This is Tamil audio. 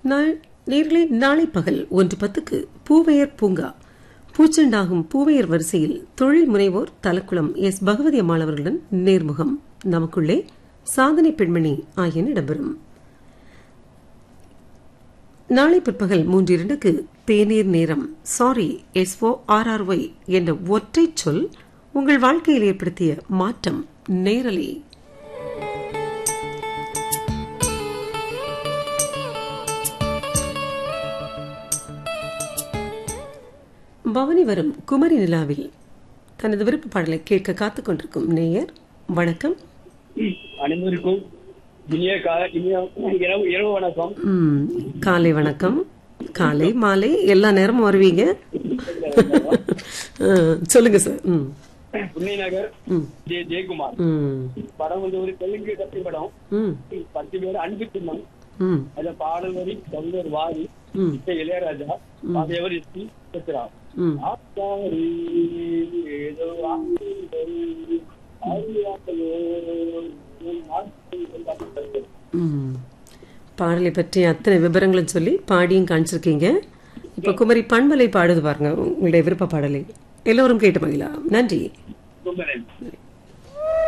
நாள் நேர்களே நாளை பகல் ஒன்று பத்துக்கு பூவையர் பூங்கா பூச்செண்டாகும் பூவையர் வரிசையில் தொழில் முனைவோர் தலக்குளம் எஸ் பகவதி அம்மாள் அவர்களுடன் நேர்முகம் நமக்குள்ளே சாதனை பெண்மணி ஆகியன இடம்பெறும் நாளை பிற்பகல் மூன்று இரண்டுக்கு தேநீர் நேரம் சாரி எஸ் ஓ ஆர்ஆர்ஒய் என்ற ஒற்றை சொல் உங்கள் வாழ்க்கையில் ஏற்படுத்திய மாற்றம் நேரலை பவனி வரும் குமரி நிலாவில் தனது விருப்ப பாடலை கேட்க காத்துக் கொண்டிருக்கும் நேயர் வணக்கம் அனைவருக்கும் இனிய கா இனிய இரவு இரவு வணக்கம் ம், காலை வணக்கம் காலை மாலை எல்லா நேரமும் வருவீங்க ஆ, சொல்லுங்க சார் ம் புன்னை நகர் ம் ஜே ஜெயக்குமார் ம் படம் வந்து ஒரு தெலுங்கு கத்தி படம் ம் பத்து பேர் அன்பு சின்னம் ம் அதுல பாடல் வரி கவிஞர் வாரி ம் இசை இளையராஜா பாதையவர் எஸ் பி சித்ரா ம் ஆத்தாரி, ஏதோ ஆசைகள், அறியாமையோ, உன் ஆசைகள் வாழ்த்துக்கள். ம் பாடலை பற்றி அத்தனை விவரங்களும் சொல்லி பாடியும் காமிச்சிருக்கீங்க இப்போ குமரி பண்பலை பாடுது பாருங்க உங்களுடைய விருப்ப பாடலை எல்லோரும் கேட்டு மகிழா நன்றி ரொம்ப நன்றி